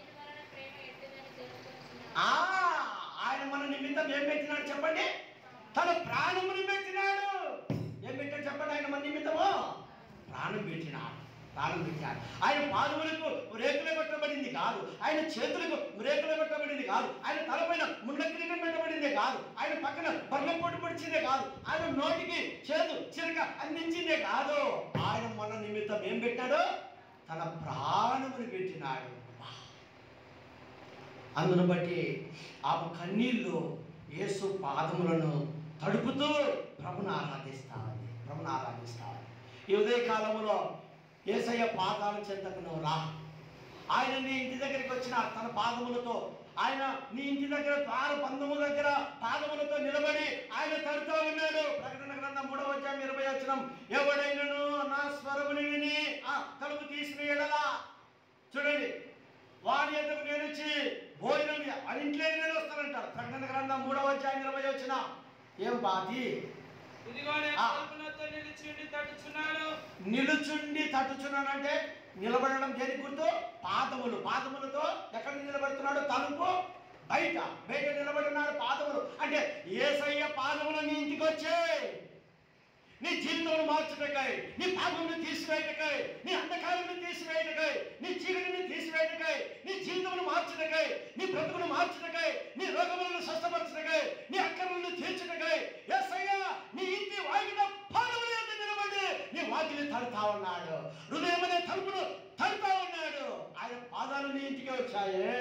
[SPEAKER 1] ఆ ఆయన మన నిమిత్తం ఏం పెట్టినాడు చెప్పండి తన ప్రాణముని పెట్టినాడు ఏం పెట్టాడు చెప్పండి ఆయన మన నిమిత్తము ప్రాణం పెట్టినాడు ప్రాణం పెట్టాడు ఆయన పాదములకు రేకులు పెట్టబడింది కాదు ఆయన చేతులకు రేకులు పెట్టబడింది కాదు ఆయన తలపైన ముండ్ల కిరీటం పెట్టబడింది కాదు ఆయన పక్కన బర్ల పొట్టు పొడిచిందే కాదు ఆయన నోటికి చేతు చిరక అందించిందే కాదు ఆయన మన నిమిత్తం ఏం పెట్టాడు తన ప్రాణముని పెట్టినాడు అబ్బా. అందును బట్టి ఆ కన్నీళ్ళు యేసు పాదములను తడుపుతూ ప్రభుని ఆరాధిస్తామని ప్రభుని ఆరాధిస్తామని ఈ ఉదయ కాలంలో ఏసయ్య పాదాల చెంతకు నువ్వు రా ఆయన నీ ఇంటి దగ్గరికి వచ్చిన తన పాదములతో ఆయన నీ ఇంటి దగ్గర తాను పందము దగ్గర పాదములతో నిలబడి ఆయన తడుతూ ఉన్నాడు ప్రకటన గ్రంథం మూడవ అధ్యాయం ఇరవై వచ్చినం ఎవడైనను నా స్వరముని విని ఆ తలుపు తీసిన ఎడలా చూడండి వారి ఎందుకు నేను వచ్చి భోజనం ఆ ఇంట్లో నేను వస్తానంటారు ప్రకటన గ్రంథం మూడవ అధ్యాయం ఇరవై వచ్చిన ఏం బాతి
[SPEAKER 2] ఇదిగో నేను
[SPEAKER 1] ఆ.
[SPEAKER 2] తలుపునొద్ద నిలిచి ఉండి తట్టుచున్నాను
[SPEAKER 1] నిలుచుండి తట్టుచున్నానంటే నిలబడడం దేని గుర్తు పాదములు పాదములతో ఎక్కడ నిలబడుతున్నాడు తలుపు బయట బయట నిలబడున్నాడు పాదములు అంటే ఏసయ్య పాదములు నీ ఇంటికి వచ్చే నీ జీవితంలో మార్చుటకై నీ పాపమును తీసివేయటకై నీ అంధకారాన్ని తీసివేయటకై నీ చీకటిని తీసివేయటకై నీ జీవితమును మార్చుటకై నీ బ్రతుకును మార్చుటకై నీ రోగములను స్వస్థపరచుటకై నీ అక్కరలను తీర్చుటకై యేసయ్య నీ ఇంటి వాకిట పాదముల యొద్ద నిలబడి నీ వాకిలి తడుతా ఉన్నాడు హృదయం అనే తలుపును తడుతా ఉన్నాడు ఆయన పాదాలు నీ ఇంటికి వచ్చాయే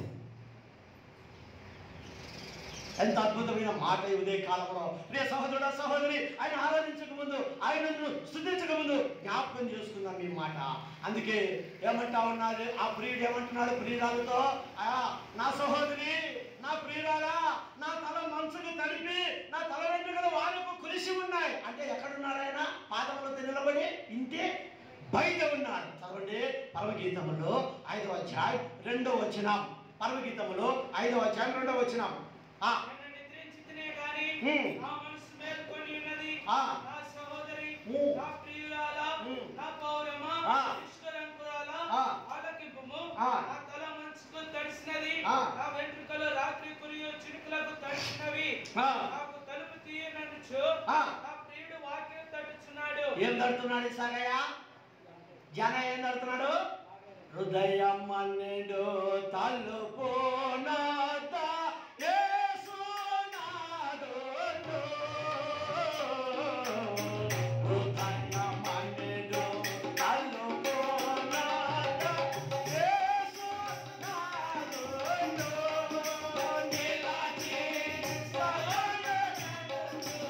[SPEAKER 1] ఎంత అద్భుతమైన మాట ఈ ఉదయ కాలంలో ప్రియ సహోదరుడ సహోదరి ఆయన ఆరాధించక ముందు ఆయనను స్థుతించక ముందు జ్ఞాపకం చేసుకుందాం ఈ మాట అందుకే ఏమంటా ఉన్నారు ఆ ప్రియుడు ఏమంటున్నాడు ప్రియురాలతో ఆ నా సహోదరి నా ప్రియురాలా నా తల మనసుకు తడిపి నా తల వెంట్రుకలు వాళ్ళకు కురిసి ఉన్నాయి అంటే ఎక్కడున్నాడు ఆయన పాదములతో నిలబడి ఇంటే బయట ఉన్నాడు చదవండి పరమగీతములో ఐదవ అధ్యాయం రెండో వచనం పరమగీతములో ఐదవ అధ్యాయం రెండో వచనం ఆ
[SPEAKER 2] నన్ను నిద్రించితినే గాని
[SPEAKER 1] హ్మ్.
[SPEAKER 2] నా మనసు మేల్కొని ఉన్నది
[SPEAKER 1] ఆ.
[SPEAKER 2] నా సహోదరి
[SPEAKER 1] హ్మ్.
[SPEAKER 2] నా ప్రియురాలా
[SPEAKER 1] హ్మ్.
[SPEAKER 2] నా పౌరమా
[SPEAKER 1] ఆ.
[SPEAKER 2] నిష్కలంకురాలా
[SPEAKER 1] ఆ.
[SPEAKER 2] ఆలకింపుము
[SPEAKER 1] ఆ.
[SPEAKER 2] నా తల మంచుకు తడిసినది
[SPEAKER 1] ఆ.
[SPEAKER 2] నా వెంట్రుకలు రాత్రి కురియు చినుకులకు తడిసినవి
[SPEAKER 1] ఆ.
[SPEAKER 2] నాకు తలుపు తీయననుచు
[SPEAKER 1] ఆ.
[SPEAKER 2] నా ప్రియుడు వాక్యం తడుచున్నాడు
[SPEAKER 1] ఏం తడుతున్నాడు సాగయ్య జన ఏం తడుతున్నాడు హృదయం అన్నెడు తలుపు నాద యేసు నాదుడు. హృదయం అన్నెడు తలుపు నాద యేసు నాదుడు. నిలచి సలయనెడు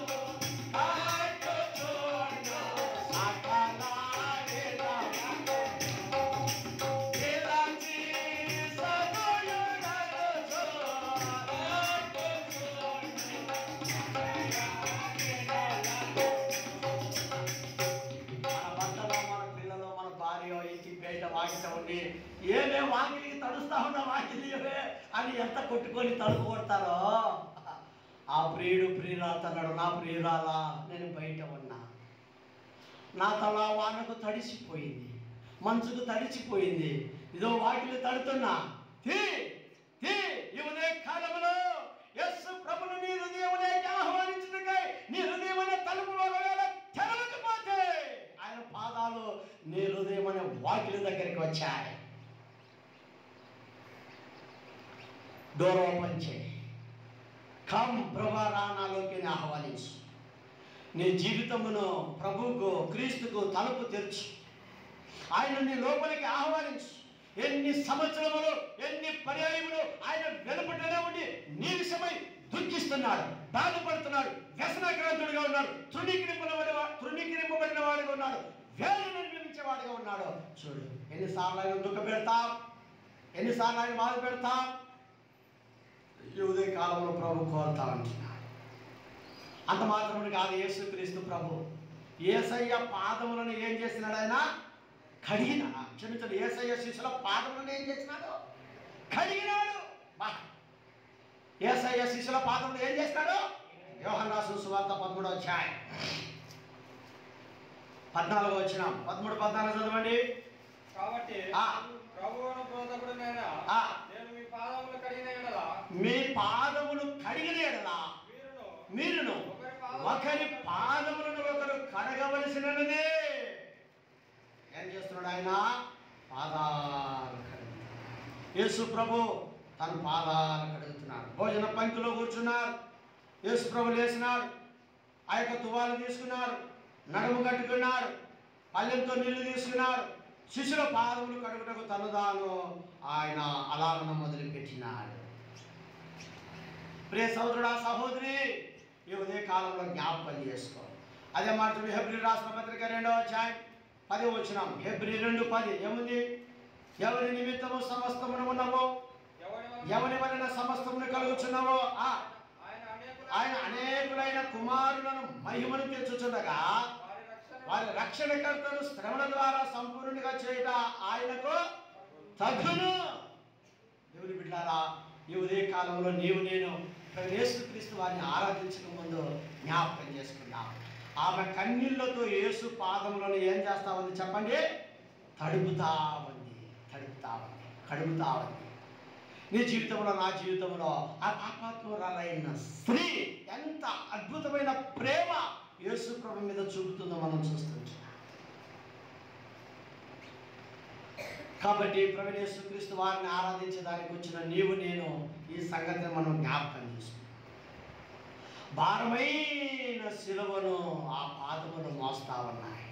[SPEAKER 1] ఏమే వాకిలికి తడుస్తా ఉన్న వాకిలి ఏమే అని ఎంత కొట్టుకొని తలుపు కొడతారో ఆ ప్రియుడు ప్రియురాతన్నాడు నా ప్రియురాలా నేను బయట ఉన్నా నా తల వానకు తడిసిపోయింది మంచుకు తడిసిపోయింది ఇదో వాకిలి తడుతున్నా తీ తీ ఈ ఉదయ కాలంలో యస్సు ప్రభుని నీ హృదయములోకి ఆహ్వానించుటకై నీ హృదయమైన తలుపు ఒకవేళ తెరవకపోతే ఆయన వాకిలి దగ్గరికి వచ్చాయి డోర్ ఓపెన్ చేయి కమ్ ప్రభా రానాలోకి ఆహ్వానించు నీ జీవితమును ప్రభువుకు క్రీస్తుకు తలుపు తెరుచు ఆయన నీ లోపలికి ఆహ్వానించు ఎన్ని సంవత్సరములు ఎన్ని పర్యాయములు ఆయన వెలుపటనే ఉండి నీ విషయమై దుఃఖిస్తున్నాడు బాధపడుతున్నాడు వ్యసనక్రాంతుడిగా ఉన్నాడు తృణీకరింపబడిన తృణీకరింపబడిన వాడిగా ఉన్నాడు వేలు నిర్మించే వాడిగా ఉన్నాడు చూడు ఎన్నిసార్లు ఆయన దుఃఖ పెడతాం ఎన్నిసార్లు ఆయన బాధ పెడతాం ఈ ఉదయ కాలంలో ప్రభు కోరుతా ఉంటున్నాడు అంత మాత్రమే కాదు యేసుక్రీస్తు ప్రభు ఏసయ్య పాదములను ఏం చేసినాడు ఆయన కడిగిన క్షమించండి ఏసయ్య శిష్యుల పాదములను ఏం చేసినాడు కడిగినాడు బా ఏసయ్య శిష్యుల పాదములు ఏం చేసినాడు యోహన్ రాసు సువార్త పదమూడు అధ్యాయం పద్నాలుగు వచ్చిన పదమూడు పద్నాలుగు చదవండి
[SPEAKER 3] కాబట్టి
[SPEAKER 1] ఆ.
[SPEAKER 3] ప్రభువును బోధకుడు నేను
[SPEAKER 1] ఆ.
[SPEAKER 3] నేను మీ పాదములు కడిగిన ఎడల
[SPEAKER 1] మీ పాదములు కడిగిన ఎడలా
[SPEAKER 3] మీరును
[SPEAKER 1] మీరును ఒకరి పాదములను ఒకరు కడగవలసినదే ఏం చేస్తున్నాడు ఆయన పాదాలు కడుగుతున్నాడు యేసు ప్రభు తన పాదాలు కడుగుతున్నాడు భోజన పంక్తిలో కూర్చున్నారు యేసు ప్రభు లేచినాడు ఆ యొక్క తువాలు తీసుకున్నారు నడుము కట్టుకున్నారు పల్లెంతో నీళ్లు తీసుకున్నారు శిశుల పాదములు కడుగుటకు తనుదాను ఆయన అలాగన మొదలుపెట్టినాడు ప్రియ సహోదరుడా సహోదరి ఈ ఉదయ కాలంలో జ్ఞాపకం చేసుకో అదే మాట చూడు హెబ్రి రాష్ట్ర పత్రిక రెండవ అధ్యాయం పది వచ్చినాం హెబ్రి రెండు పది ఏముంది ఎవరి నిమిత్తము సమస్తమును ఉన్నవో
[SPEAKER 3] ఎవరి వలన-
[SPEAKER 1] ఎవరి వలన సమస్తమును కలుగుచున్నావో ఆ
[SPEAKER 3] ఆయన అనేకుల
[SPEAKER 1] ఆయన అనేకులైన కుమారులను మహిమను తెచ్చుచుండగా
[SPEAKER 3] వారి రక్షణ
[SPEAKER 1] వారి రక్షణకర్తను శ్రమల ద్వారా సంపూర్ణంగా చేయట ఆయనకు తగును దేవుని బిడ్డారా ఈ ఉదయ కాలంలో నీవు నేను యేసుక్రీస్తు వారిని ఆరాధించక ముందు జ్ఞాపకం చేసుకుందాం ఆమె కన్నీళ్లతో యేసు పాదములను ఏం చేస్తా ఉంది చెప్పండి తడుపుతా ఉంది తడుపుతా ఉంది కడుగుతా ఉంది నీ జీవితంలో నా జీవితంలో ఆ పాపాత్మురాలైన స్త్రీ ఎంత అద్భుతమైన ప్రేమ యేసు ప్రభు మీద చూపుతుందో మనం చూస్తుంటాం కాబట్టి ప్రవీణ యేసుక్రీస్తు వారిని ఆరాధించడానికి వచ్చిన నీవు నేను ఈ సంగతిని మనం జ్ఞాపకం చేసుకుంటాం భారమైన శిలువను ఆ పాదములు మోస్తా ఉన్నాయి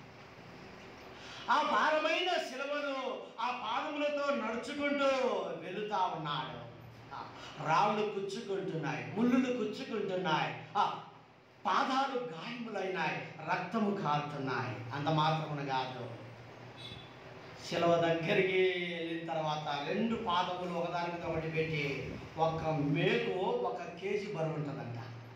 [SPEAKER 1] ఆ భారమైన శిలువను ఆ పాదములతో నడుచుకుంటూ వెళుతా ఉన్నాడు ఆ, రాళ్ళు కుచ్చుకుంటున్నాయి ముళ్ళులు కుచ్చుకుంటున్నాయి ఆ పాదాలు గాయములైనాయి రక్తము కారుతున్నాయి అంత మాత్రమున కాదు శిలవ దగ్గరికి వెళ్ళిన తర్వాత రెండు పాదములు ఒకదాని మీద ఒకటి పెట్టి ఒక మేకు ఒక కేజీ బరువు ఉంటుందంట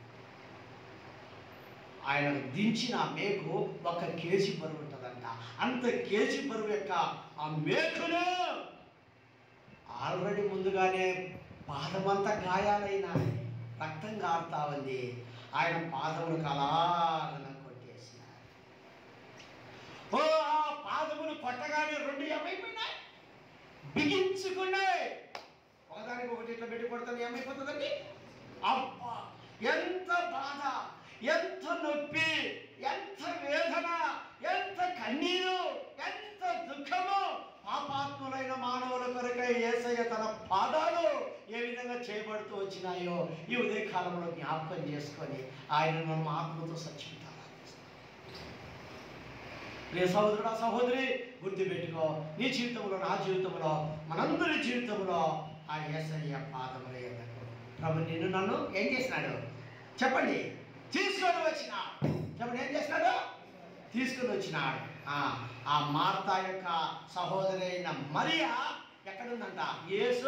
[SPEAKER 1] ఆయన దించిన మేకు ఒక కేజీ బరువు ఉంటుందంట అంత కేజీ బరువు యొక్క ఆ మేకును ఆల్రెడీ ముందుగానే పాదమంతా గాయాలైనాయి రక్తం కారుతా ఉంది ఆయన పాదములకు అలాగన కొట్టేసినారు ఓ ఆ పాదములు కొట్టగానే రెండు ఏమైపోయినాయి బిగించుకున్నాయి ఒకదానికి ఒకటి ఇట్లా పెట్టి కొడతాను ఏమైపోతుందండి అబ్బా ఎంత బాధ ఎంత నొప్పి ఎంత వేదన ఎంత కన్నీరు ఎంత దుఃఖము పాపాత్ములైన మానవుల కొరకై ఏసయ్య తన పాదాలు ఏ విధంగా చేయబడుతూ వచ్చినాయో ఈ ఉదయ కాలంలో జ్ఞాపకం చేసుకొని ఆయన మనం ఆత్మతో సచ్చిపోతారు ప్రియ సహోదరుడా సహోదరి గుర్తుపెట్టుకో నీ జీవితంలో నా జీవితంలో మనందరి జీవితంలో ఆ ఏసయ్య పాదముల ఎద్దకు ప్రభు నిన్ను నన్ను ఏం చేసినాడు చెప్పండి తీసుకొని వచ్చిన చెప్పండి ఏం చేసినాడు తీసుకొని వచ్చినాడు ఆ, ఆ మార్తా యొక్క సహోదరి అయిన మరియా ఎక్కడుందంట యేసు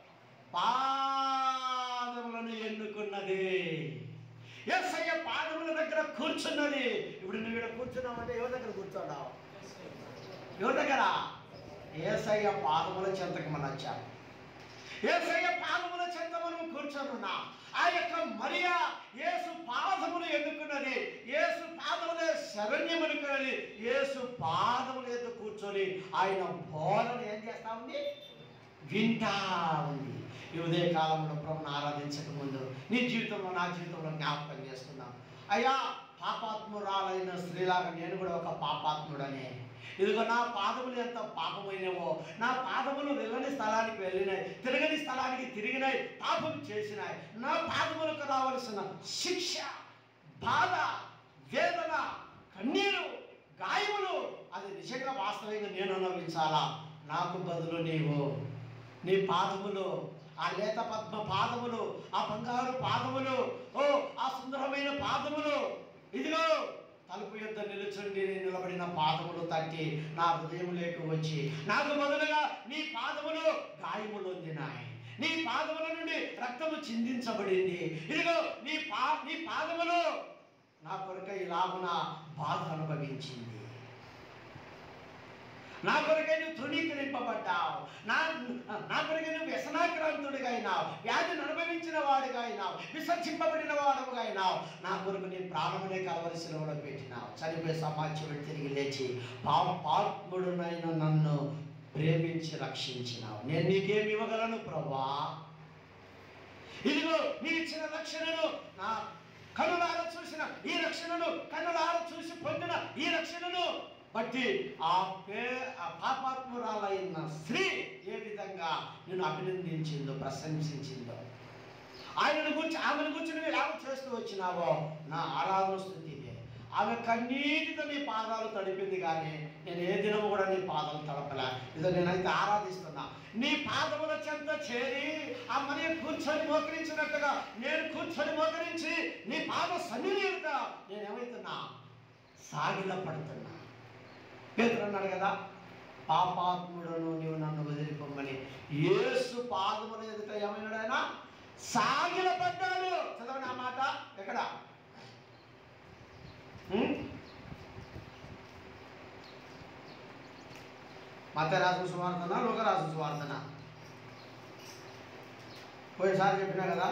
[SPEAKER 1] పాదములను ఎన్నుకున్నది ఎస్ఐ పాదముల దగ్గర కూర్చున్నది ఇప్పుడు నువ్వు ఇక్కడ కూర్చున్నావు అంటే ఎవరి దగ్గర కూర్చోడావు ఎవరి దగ్గర ఏసయ్య పాదముల చెంతకు మనం వచ్చాం ఏసయ్య పాదముల చెంత మనం కూర్చొనున్నా ఆ యొక్క మరియా యేసు పాదములు ఎన్నుకున్నది యేసు పాదములే శరణ్యమనుకున్నది యేసు పాదములు ఎద్దు కూర్చొని ఆయన బోధన ఏం చేస్తా ఉంది వింటా ఉంది ఈ ఉదయ కాలంలో ప్రభుని ఆరాధించక ముందు నీ జీవితంలో నా జీవితంలో జ్ఞాపకం చేసుకుందాం అయ్యా పాపాత్మురాలైన స్త్రీలాగా నేను కూడా ఒక పాపాత్ముడనే ఇదిగో నా పాదములు ఎంత పాపమైనవో నా పాదములు వెళ్ళని స్థలానికి వెళ్ళినాయి తిరగని స్థలానికి తిరిగినాయి పాపం చేసినాయి నా పాదములకు రావలసిన శిక్ష బాధ వేదన కన్నీరు గాయములు అది నిజంగా వాస్తవంగా నేను అనుభవించాలా నాకు బదులు నీవు నీ పాదములు ఆ లేత పద్మ పాదములు ఆ బంగారు పాదములు ఓ ఆ సుందరమైన పాదములు ఇదిగో తలుపు యొద్ద నిలుచుండి నేను నిలబడిన పాదములు తట్టి నా హృదయములోకి వచ్చి నాకు బదులుగా నీ పాదములు గాయములు పొందినాయి నీ పాదముల నుండి రక్తము చిందించబడింది ఇదిగో నీ పా నీ పాదములు నా కొరకై ఇలాగున బాధ అనుభవించింది నా కొరకై నువ్వు తృణీకరింపబడ్డావు నా నా కొరకై నువ్వు వ్యసనాక్రాంతుడిగా అయినావు వ్యాధిని అనుభవించిన వాడిగా అయినావు విసర్జింపబడిన వాడుగా అయినావు నా కొరకు నీ ప్రాణమునే కలవలసిన పెట్టినావు చనిపోయే సమాజం తిరిగి లేచి పాపాత్ముడునైన నన్ను ప్రేమించి రక్షించినావు నేను నీకేమి ఇవ్వగలను ప్రభా ఇదిగో నీ ఇచ్చిన రక్షణను నా కనులార చూసిన ఈ రక్షణను కనులార చూసి పొందిన ఈ రక్షణను బట్టి ఆ పే ఆ పాపాత్మురాలైన స్త్రీ ఏ విధంగా నేను అభినందించిందో ప్రశంసించిందో ఆయనను గురించి ఆమెను గురించి నువ్వు ఎలా చేస్తూ వచ్చినావో నా ఆరాధన స్థుతి ఇదే ఆమె కన్నీటితో నీ పాదాలు తడిపింది కానీ నేను ఏ దినము కూడా నీ పాదాలు తడపలే ఇదో నేనైతే ఆరాధిస్తున్నా నీ పాదముల చెంత చేరి ఆ మరి కూర్చొని మోకరించినట్టుగా నేను కూర్చొని మోకరించి నీ పాద సన్నిహిత నేను ఏమవుతున్నా సాగిల పడుతున్నా పేతురు అన్నాడు కదా పాపాత్ముడను నీవు నన్ను వదిలిపోమని యేసు పాదముల ఎదుట ఏమైనాడు ఆయన సాగిల పడ్డాడు చదవండి ఆ మాట ఎక్కడ ఉం? మత రాసు సువార్తన లోక రాసు సువార్తన పోయినసారి చెప్పినా కదా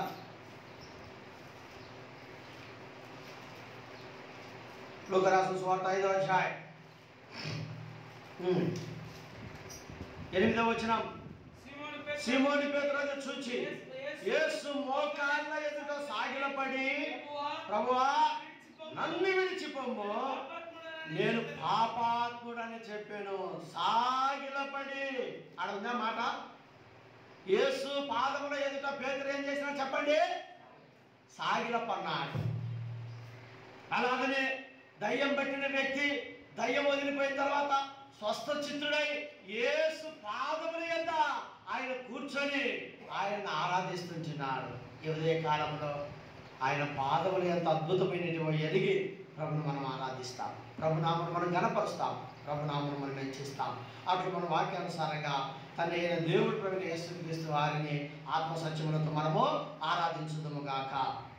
[SPEAKER 1] లోక రాసు సువార్త ఐదో అధ్యాయం ఉం. ఎనిమిదో వచ్చినాం
[SPEAKER 2] సీమోను పేతురు,
[SPEAKER 1] సీమోని పేతురు చూచి
[SPEAKER 2] యేసు- యేసు-
[SPEAKER 1] యేసు మోకాళ్ళ ఎదుట సాగిలపడి
[SPEAKER 2] ప్రభువా,
[SPEAKER 1] ప్రభువా
[SPEAKER 2] విడిచిపోము.
[SPEAKER 1] నన్ను విడిచిపోము
[SPEAKER 2] పాపాత్ముడనని
[SPEAKER 1] నేను
[SPEAKER 2] చెప్పాను.
[SPEAKER 1] పాపాత్ముడని చెప్పాను సాగిలపడి ఆడ ఉందా మాట యేసు పాదముల ఎదుట పేదరు ఏం చేసినా చెప్పండి సాగిలపన్నాడు అలాగనే దయ్యం పట్టిన వ్యక్తి దయ్యం వదిలిపోయిన తర్వాత స్వస్థ చిత్తుడై యేసు పాదముల యొద్ద ఆయన కూర్చొని ఆయన ఆరాధిస్తుంటున్నాడు ఈ ఉదయ కాలంలో ఆయన పాదములు ఎంత అద్భుతమైనటివో ఎదిగి ప్రభును మనం ఆరాధిస్తాం ప్రభునామను మనం గణపరుస్తాం ప్రభునామను మనం మెచ్చిస్తాం అట్లు మన వాక్యానుసారంగా తన అయిన దేవుడి ప్రభుని యేసుక్రీస్తు వారిని ఆత్మ సత్యములతో మనము ఆరాధించుదుము గాక